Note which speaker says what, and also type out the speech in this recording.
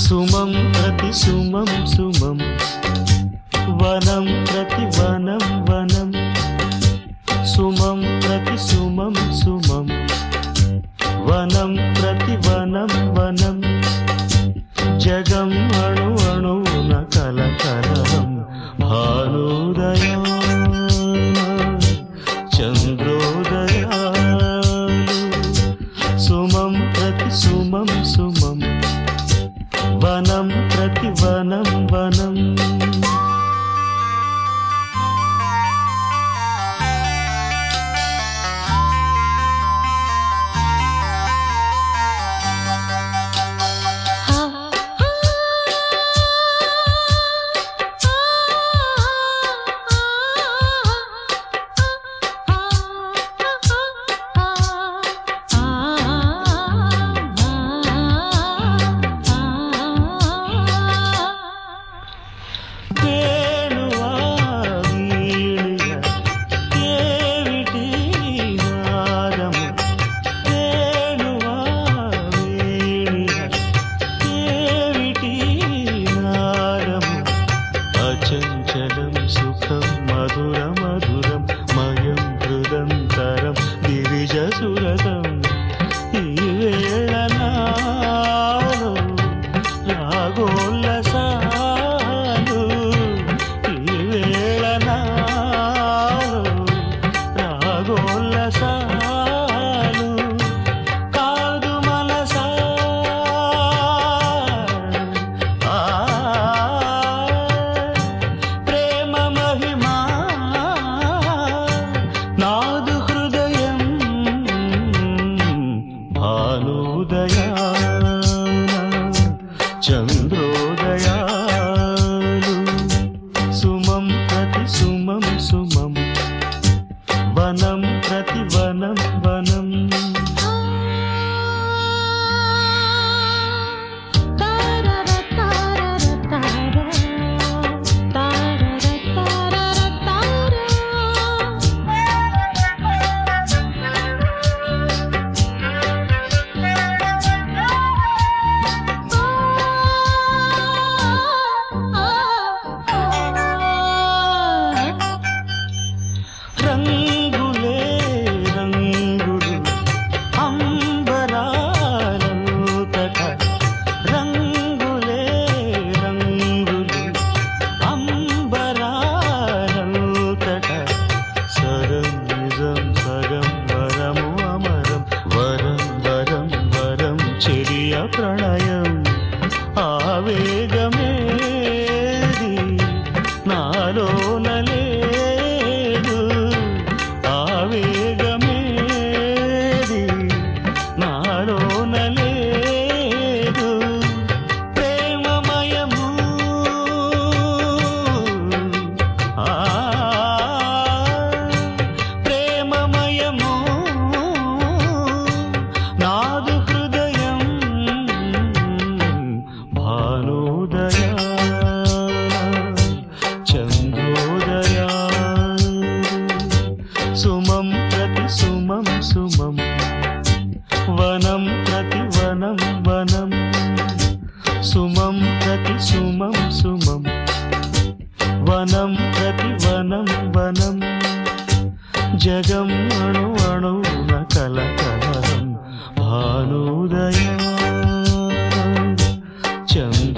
Speaker 1: సుమం ప్రతి సుమం సుమం వనం ప్రతి వనం వనం సుమం ప్రతి సుమం సుమం వనం ప్రతి వనం వనం జగం అణు అణువున కలకలం భానుదయా చంద్రోదయాలు సుమం ప్రతి సుమం సుమం వనం ప్రతి వనం వనం వేణువా వీణుల ఏమిటి నాదము వేణువా వీణుల ఏమిటి నాదము అచంచలం సుఖం మధుర మధురం మయం హృదంతరం గిరిజ సురతం ఈ వేళ నాలో రాగోల్లసాలు ఈ వేళ నాలో రాగోల్లసాలు కాదు మనసా ఆ, ప్రేమ మహిమా నాదు హృదయం భానుదయాన చంద్రోదయాలు సుమం ప్రతి సుమం సుమం వనం ప్రతి వనం వనం రంగులే రంగులు అంబరాలలో తట రంగులే రంగులు అంబరాలలో తట సరం నిజం సగం వరము అమరం వరం వరం వరం చెరియ ప్రణయం ఆవేగమేది నాలోన లేదు ఆవేగమేది నాలోన లేదు ప్రేమమయము ఆ ప్రేమమయము నాదు హృదయం భానుదయా చంద్రోదయా సుమం ప్రతి సుమం సుమం వనం ప్రతి వనం వనం సుమం ప్రతి సుమం సుమం వనం ప్రతి వనం వనం జగం అణు అణువున కలకలం భానుదయా చంద్ర